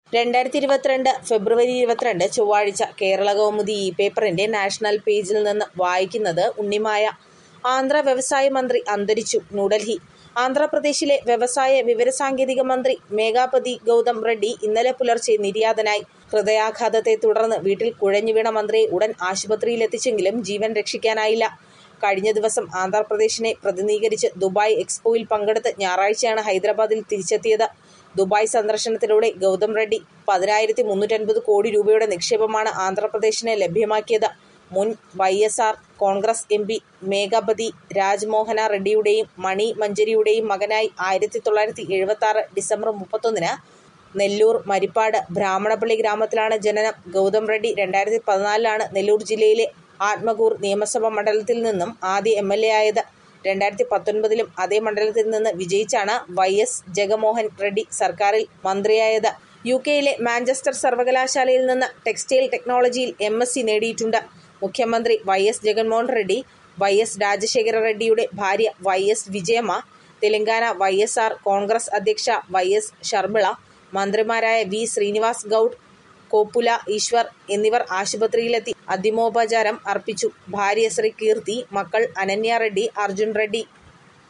രണ്ടായിരത്തി ഇരുപത്തിരണ്ട് ഫെബ്രുവരി ഇരുപത്തിരണ്ട് ചൊവ്വാഴ്ച കേരള കൗമുദി ഇ പേപ്പറിന്റെ നാഷണൽ പേജിൽ നിന്ന് വായിക്കുന്നത് ഉണ്ണിമായ ആന്ധ്ര വ്യവസായ മന്ത്രി അന്തരിച്ചു ന്യൂഡൽഹി ആന്ധ്രാപ്രദേശിലെ വ്യവസായ വിവരസാങ്കേതിക മന്ത്രി മേഘാപതി ഗൗതം റെഡ്ഡി ഇന്നലെ പുലർച്ചെ നിര്യാതനായി ഹൃദയാഘാതത്തെ തുടർന്ന് വീട്ടിൽ കുഴഞ്ഞു വീണ മന്ത്രിയെ ഉടൻ ആശുപത്രിയിലെത്തിച്ചെങ്കിലും ജീവൻ രക്ഷിക്കാനായില്ല കഴിഞ്ഞ ദിവസം ആന്ധ്രാപ്രദേശിനെ പ്രതിനിധീകരിച്ച് ദുബായ് എക്സ്പോയിൽ പങ്കെടുത്ത് ഞായറാഴ്ചയാണ് ഹൈദരാബാദിൽ തിരിച്ചെത്തിയത് ദുബായ് സന്ദർശനത്തിലൂടെ ഗൗതം റെഡ്ഡി പതിനായിരത്തി മുന്നൂറ്റൻപത് കോടി രൂപയുടെ നിക്ഷേപമാണ് ആന്ധ്രാപ്രദേശിന് ലഭ്യമാക്കിയത് മുൻ Y S R Congress M P Mekapati Rajamohan റെഡ്ഡിയുടെയും മണി മഞ്ചരിയുടെയും മകനായി ആയിരത്തി തൊള്ളായിരത്തി എഴുപത്തി ആറ് ഡിസംബർ മുപ്പത്തൊന്നിന് നെല്ലൂർ മരിപ്പാട് ബ്രാഹ്മണപ്പള്ളി ഗ്രാമത്തിലാണ് ജനനം ഗൗതം റെഡ്ഡി രണ്ടായിരത്തി പതിനാലിലാണ് നെല്ലൂർ ജില്ലയിലെ ആത്മകൂർ നിയമസഭാ മണ്ഡലത്തിൽ നിന്നും ആദ്യ എം എൽ എ ആയത് രണ്ടായിരത്തി പത്തൊൻപതിലും അതേ മണ്ഡലത്തിൽ നിന്ന് വിജയിച്ചാണ് വൈ എസ് ജഗമോഹൻ റെഡ്ഡി സർക്കാരിൽ മന്ത്രിയായത് യു കെയിലെ മാഞ്ചസ്റ്റർ സർവകലാശാലയിൽ നിന്ന് ടെക്സ്റ്റൈൽ ടെക്നോളജിയിൽ എം എസ് സി നേടിയിട്ടുണ്ട് മുഖ്യമന്ത്രി Y S Jaganmohan Reddy Y S Rajasekhara റെഡ്ഡിയുടെ ഭാര്യ Y S Vijayamma Telangana Y S R Congress അധ്യക്ഷ വൈ എസ് ഷർമിള മന്ത്രിമാരായ വി ശ്രീനിവാസ് ഗൌഡ് കോപ്പുല ഈശ്വർ എന്നിവർ ആശുപത്രിയിലെത്തി അന്തിമോപചാരം അർപ്പിച്ചു ഭാര്യ ശ്രീ കീർത്തി മക്കൾ അനന്യ റെഡ്ഡി അർജുൻ റെഡ്ഡി